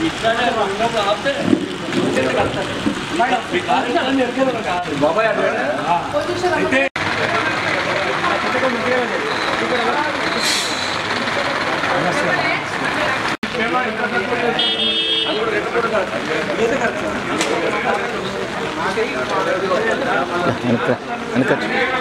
వెనక వెనక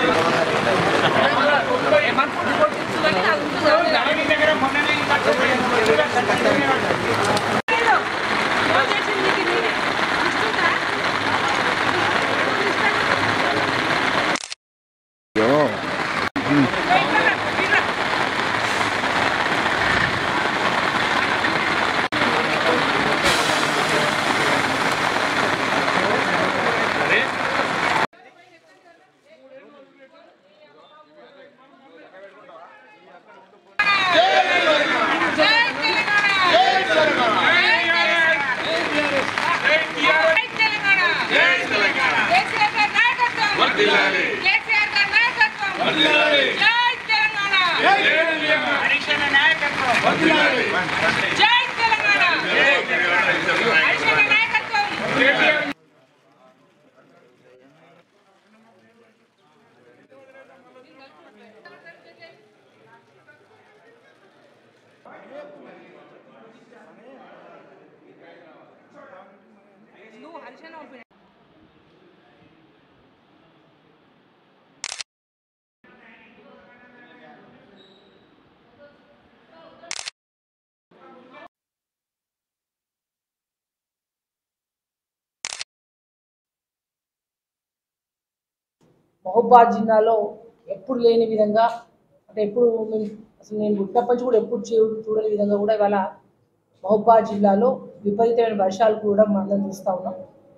అయ్యో జై తెలంగాణ హరిశన్న నాయకత్వం నువ్వు హరిశన్న పంపిన మహబాద్ జిల్లాలో ఎప్పుడు లేని విధంగా అంటే ఎప్పుడు మేము అసలు నేను పుట్టినప్పటి నుంచి కూడా ఎప్పుడు చూ చూడని విధంగా కూడా ఇవాళ మహబాద్ జిల్లాలో విపరీతమైన వర్షాలు కూడా మనం చూస్తూ ఉన్నాం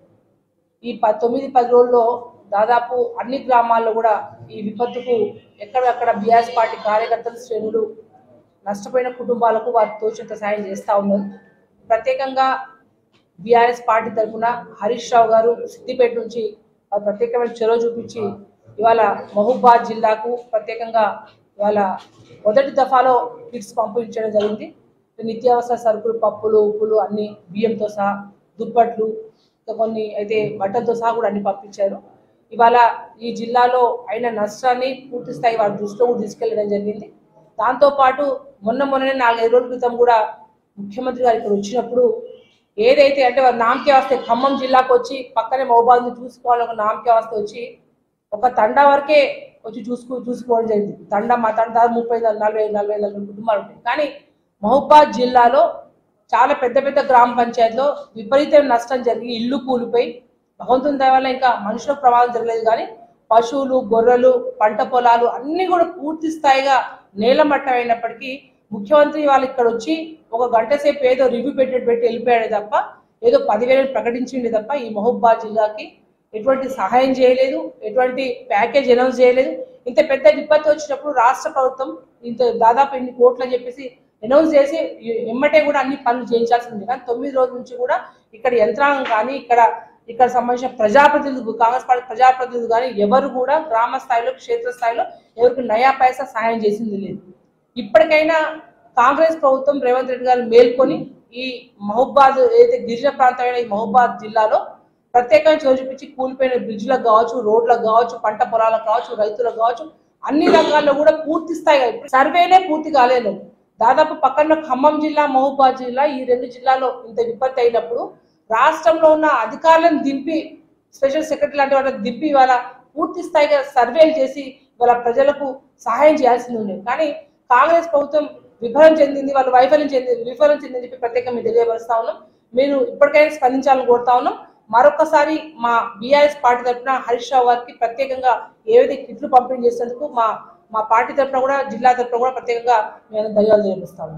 ఈ ప తొమ్మిది పది రోజుల్లో దాదాపు అన్ని గ్రామాల్లో కూడా ఈ విపత్తుకు ఎక్కడెక్కడ బీఆర్ఎస్ పార్టీ కార్యకర్తలు శ్రేణులు నష్టపోయిన కుటుంబాలకు వారు తోచినంత సాయం చేస్తూ ఉన్నారు ప్రత్యేకంగా బీఆర్ఎస్ పార్టీ తరఫున హరీష్ రావు గారు సిద్దిపేట నుంచి వారు ప్రత్యేకమైన చొరవ చూపించి ఇవాళ మహబూబాద్ జిల్లాకు ప్రత్యేకంగా ఇవాళ మొదటి దఫాలో కిట్స్ పంపించడం జరిగింది నిత్యావసర సరుకులు పప్పులు ఉప్పులు అన్ని బియ్యంతో సహా దుప్పట్లు ఇంకా కొన్ని అయితే బట్టలతో సహా కూడా అన్ని పంపించారు ఇవాళ ఈ జిల్లాలో అయిన నష్టాన్ని పూర్తి స్థాయి వారి దృష్టిలో కూడా తీసుకెళ్లడం జరిగింది దాంతోపాటు మొన్న మొన్ననే నాలుగైదు రోజుల క్రితం కూడా ముఖ్యమంత్రి గారు ఇక్కడ వచ్చినప్పుడు ఏదైతే అంటే వారు నామకే వస్తే ఖమ్మం జిల్లాకు వచ్చి పక్కనే మహబాద్ని చూసుకోవాలని ఒక నామకే వస్తే వచ్చి ఒక తండా వరకే వచ్చి చూసుకో చూసుకోవడం జరిగింది తండా మా తండా దాదాపు ముప్పై నలభై నలభై నలభై కుటుంబాలు ఉంటాయి కానీ మహబాద్ జిల్లాలో చాలా పెద్ద పెద్ద గ్రామ పంచాయతీలో విపరీతమైన నష్టం జరిగి ఇల్లు కూలిపోయి భగవంతుని దయ వల్ల ఇంకా మనుషులకు ప్రమాదం జరగలేదు కానీ పశువులు గొర్రెలు పంట పొలాలు అన్నీ కూడా పూర్తి స్థాయిగా నేలమట్టం అయినప్పటికీ ముఖ్యమంత్రి వాళ్ళు ఇక్కడ వచ్చి ఒక గంట సేపు ఏదో రివ్యూ పెట్టి పెట్టి వెళ్ళిపోయాడు తప్ప ఏదో పదివేలు ప్రకటించింది తప్ప ఈ మహబూబాద్ జిల్లాకి ఎటువంటి సహాయం చేయలేదు ఎటువంటి ప్యాకేజ్ అనౌన్స్ చేయలేదు ఇంత పెద్ద విపత్తు వచ్చినప్పుడు రాష్ట్ర ప్రభుత్వం ఇంత దాదాపు ఇన్ని కోట్లు అని చెప్పేసి అనౌన్స్ చేసి ఎమ్మటే కూడా అన్ని పనులు చేయించాల్సింది కానీ తొమ్మిది రోజుల నుంచి కూడా ఇక్కడ యంత్రాంగం కానీ ఇక్కడ ఇక్కడ సంబంధించిన ప్రజాప్రతినిధులు కాంగ్రెస్ పార్టీ ప్రజాప్రతినిధులు కానీ ఎవరు కూడా గ్రామ స్థాయిలో క్షేత్ర స్థాయిలో ఎవరికి నయా పైసా సహాయం చేసింది లేదు ఇప్పటికైనా కాంగ్రెస్ ప్రభుత్వం రేవంత్ రెడ్డి గారు మేల్కొని ఈ మహబాద్ ఏదైతే గిరిజన ప్రాంతమైన ఈ మహబాద్ జిల్లాలో ప్రత్యేకంగా చోటు చూపించి కూలిపోయిన బ్రిడ్జ్లకు కావచ్చు రోడ్లకు కావచ్చు పంట పొలాలకు కావచ్చు రైతులకు కావచ్చు అన్ని రంగాల్లో కూడా పూర్తి స్థాయిగా ఇప్పుడు సర్వేనే పూర్తి కాలేదు దాదాపు పక్కన ఖమ్మం జిల్లా మహబూబాద్ జిల్లా ఈ రెండు జిల్లాలో ఇంత విపత్తి అయినప్పుడు రాష్ట్రంలో ఉన్న అధికారులను దింపి స్పెషల్ సెక్రటరీ లాంటి వాళ్ళని దింపి ఇవాళ పూర్తి స్థాయిగా సర్వేలు చేసి ఇవాళ ప్రజలకు సహాయం చేయాల్సింది ఉంది కానీ కాంగ్రెస్ ప్రభుత్వం విఫలం చెందింది వాళ్ళు వైఫల్యం చెందింది విఫలం చెందింది చెప్పి ప్రత్యేకంగా మేము తెలియపరుస్తా ఉన్నాం మీరు ఇప్పటికైనా స్పందించాలని కోరుతా ఉన్నాం మరొకసారి మా బీఆర్ఎస్ పార్టీ తరఫున హరీష్ రావు గారికి ప్రత్యేకంగా ఏవైతే కిట్లు పంపిణీ చేసేందుకు మా మా పార్టీ తరఫున కూడా జిల్లా తరఫున కూడా ప్రత్యేకంగా మేము ధన్యవాదాలు తెలియజేస్తాము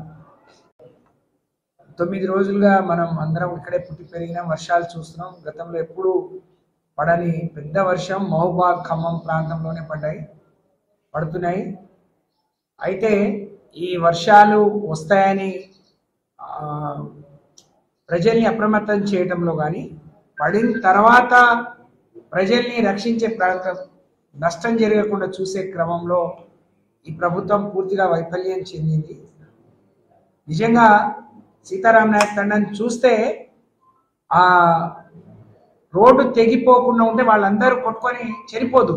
తొమ్మిది రోజులుగా మనం అందరం ఇక్కడే పుట్టి పెరిగిన వర్షాలు చూస్తున్నాం గతంలో ఎప్పుడు పడని పెద్ద వర్షం మహబాద్ ఖమ్మం ప్రాంతంలోనే పడ్డాయి పడుతున్నాయి అయితే ఈ వర్షాలు వస్తాయని ఆ, ప్రజల్ని అప్రమత్తం చేయటంలో కానీ పడిన తర్వాత ప్రజల్ని రక్షించే ప్రాంత నష్టం జరగకుండా చూసే క్రమంలో ఈ ప్రభుత్వం పూర్తిగా వైఫల్యం చెందింది నిజంగా సీతారాం నాయక్ తండని చూస్తే ఆ రోడ్డు తెగిపోకుండా ఉంటే వాళ్ళందరూ కొట్టుకొని చనిపోదు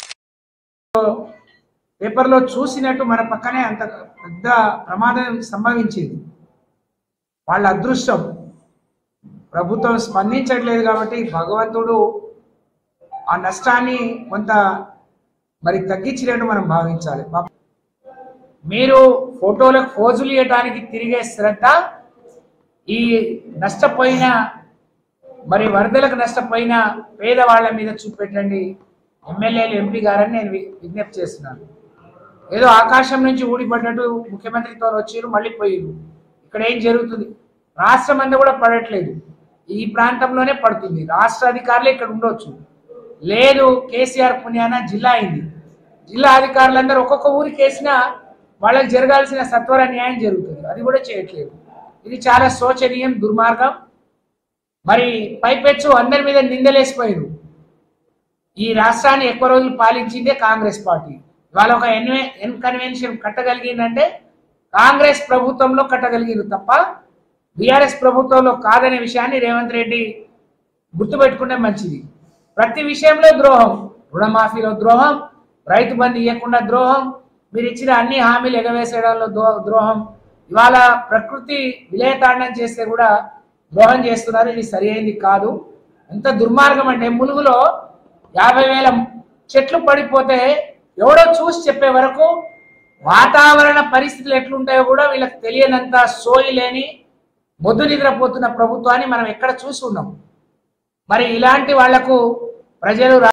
పేపర్లో చూసినట్టు మన పక్కనే అంత పెద్ద ప్రమాదం సంభవించింది వాళ్ళ అదృష్టం ప్రభుత్వం స్పందించట్లేదు కాబట్టి భగవంతుడు ఆ నష్టాన్ని కొంత మరి తగ్గించినట్టు మనం భావించాలి పాపం మీరు ఫోటోలకు ఫోజులు ఇవ్వడానికి తిరిగే శ్రద్ధ ఈ నష్టపోయిన మరి వరదలకు నష్టపోయిన పేదవాళ్ళ మీద చూపెట్టండి ఎమ్మెల్యేలు ఎంపీ గారని నేను వి- విజ్ఞప్తి చేస్తున్నాను ఏదో ఆకాశం నుంచి ఊడిపడ్డట్టు ముఖ్యమంత్రితో వచ్చారు మళ్ళీ పోయారు ఇక్కడ ఏం జరుగుతుంది రాష్ట్రం అంతా కూడా పడట్లేదు ఈ ప్రాంతంలోనే పడుతుంది రాష్ట్ర అధికారులు ఇక్కడ ఉండొచ్చు లేదు కేసీఆర్ పుణ్యాన జిల్లా అయింది జిల్లా అధికారులందరూ ఒక్కొక్క ఊరికి వేసినా వాళ్ళకి జరగాల్సిన సత్వర న్యాయం జరుగుతుంది అది కూడా చేయట్లేదు ఇది చాలా శోచనీయం దుర్మార్గం మరి పైపెచ్చు అందరి మీద నిందలేసిపోయారు ఈ రాష్ట్రాన్ని ఎక్కువ రోజులు పాలించిందే కాంగ్రెస్ పార్టీ ఇవాళ ఒక ఎన్వే ఎన్ కన్వెన్షన్ కట్టగలిగిందంటే కాంగ్రెస్ ప్రభుత్వంలో కట్టగలిగింది తప్ప బీఆర్ఎస్ ప్రభుత్వంలో కాదనే విషయాన్ని రేవంత్ రెడ్డి గుర్తుపెట్టుకుంటే మంచిది ప్రతి విషయంలో ద్రోహం రుణమాఫీలో ద్రోహం రైతు బంధు ఇవ్వకుండా ద్రోహం మీరు ఇచ్చిన అన్ని హామీలు ఎగవేసేయడంలో ద్రో- ద్రోహం ఇవాళ ప్రకృతి విలయతాండం చేస్తే కూడా ద్రోహం చేస్తున్నారు ఇది సరి అయింది కాదు ఎంత దుర్మార్గం అంటే ములుగులో యాభై వేల చెట్లు పడిపోతే ఎవడో చూసి చెప్పే వరకు వాతావరణ పరిస్థితులు ఎట్లుంటాయో కూడా వీళ్ళకి తెలియనంత సోయి లేని మొద్దు నిద్రపోతున్న ప్రభుత్వాన్ని మనం ఎక్కడ చూసి ఉన్నాం మరి ఇలాంటి వాళ్లకు ప్రజలు